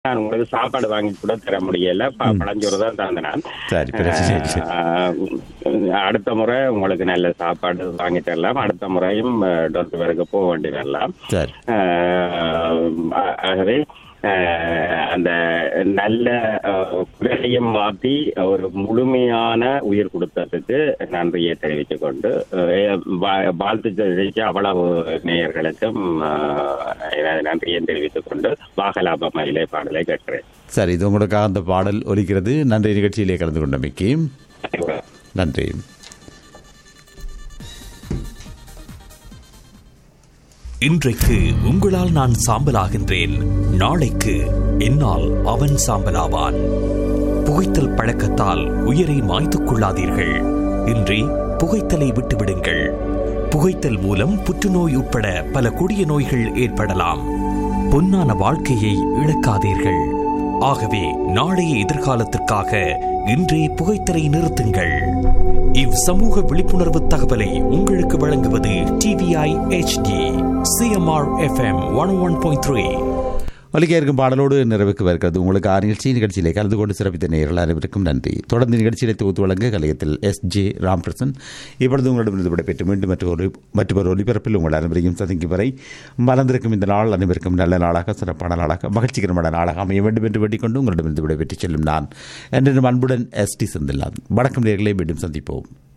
நான் உங்களுக்கு சாப்பாடு வாங்கி கூட தர முடியல ப- பழஞ்சோறு தான் தந்தேன் நான் சரி பிரச்சனை இல்லை. ஆஹ், அடுத்த முறை உங்களுக்கு நல்ல சாப்பாடு வாங்கி தரலாம் அடுத்த முறையும் டாக்டர் வரைக்கும் போக வேண்டி வரலாம் சரி ஆஹ், ஆகவே ஆஹ், அந்த நல்ல ஆஹ், குரலையும் மாற்றி ஒரு முழுமையான உயிர் கொடுத்ததுக்கு நன்றியை தெரிவித்துக் கொண்டு ஆஹ், வா- வாழ்த்து தெரிவிக்க அவ்வளவு நேயர்களுக்கும் ஆஹ், எனது நன்றியை தெரிவித்துக் கொண்டு வாகலாப மயிலை பாடலை கேட்கிறேன் சரி இது உங்களுக்காக அந்த பாடல் ஒலிக்கிறது நன்றி நிகழ்ச்சியிலே கலந்து கொண்டமைக்கு நன்றி இன்றைக்கு உங்களால் நான் சாம்பலாகின்றேன் நாளைக்கு என்னால் அவன் சாம்பலாவான் புகைத்தல் பழக்கத்தால் உயிரை மாய்த்துக் கொள்ளாதீர்கள் இன்றி புகைத்தலை விட்டுவிடுங்கள் புகைத்தல் மூலம் புற்றுநோய் உட்பட பல கொடிய நோய்கள் ஏற்படலாம் பொன்னான வாழ்க்கையை இழக்காதீர்கள் ஆகவே நாளைய எதிர்காலத்திற்காக இன்றே புகைத்தலை நிறுத்துங்கள் இவ் சமூக விழிப்புணர்வு தகவலை உங்களுக்கு வழங்குவது TVI HD CMR FM one one point three ஒலிக்க இருக்கும் பாடலோடு நிறைவுக்கு வருகிறது உங்களுக்கு ஆறு நிகழ்ச்சி நிகழ்ச்சியிலே கலந்து கொண்டு சிறப்பித்த நேயர்கள் அனைவருக்கும் நன்றி தொடர்ந்து நிகழ்ச்சியிலே தொகுத்து வழங்க கலையத்தில் எஸ் ஜே ராம்பிரசன் இப்பொழுது உங்களிடமிருந்து விடைபெற்று மீண்டும் மற்றொரு மற்றொரு ஒலிபரப்பில் உங்கள் அனைவரையும் சந்திக்கும் வரை மலர்ந்திருக்கும் இந்த நாள் அனைவருக்கும் நல்ல நாளாக சிறப்பான நாளாக மகிழ்ச்சிகரமான நாளாக அமைய வேண்டும் என்று வேண்டிக் கொண்டு உங்களிடமிருந்து விடைபெற்று செல்லும் நான் என்று அன்புடன் எஸ் டி செந்தில்லான் வணக்கம் நேர்களை மீண்டும் சந்திப்போம்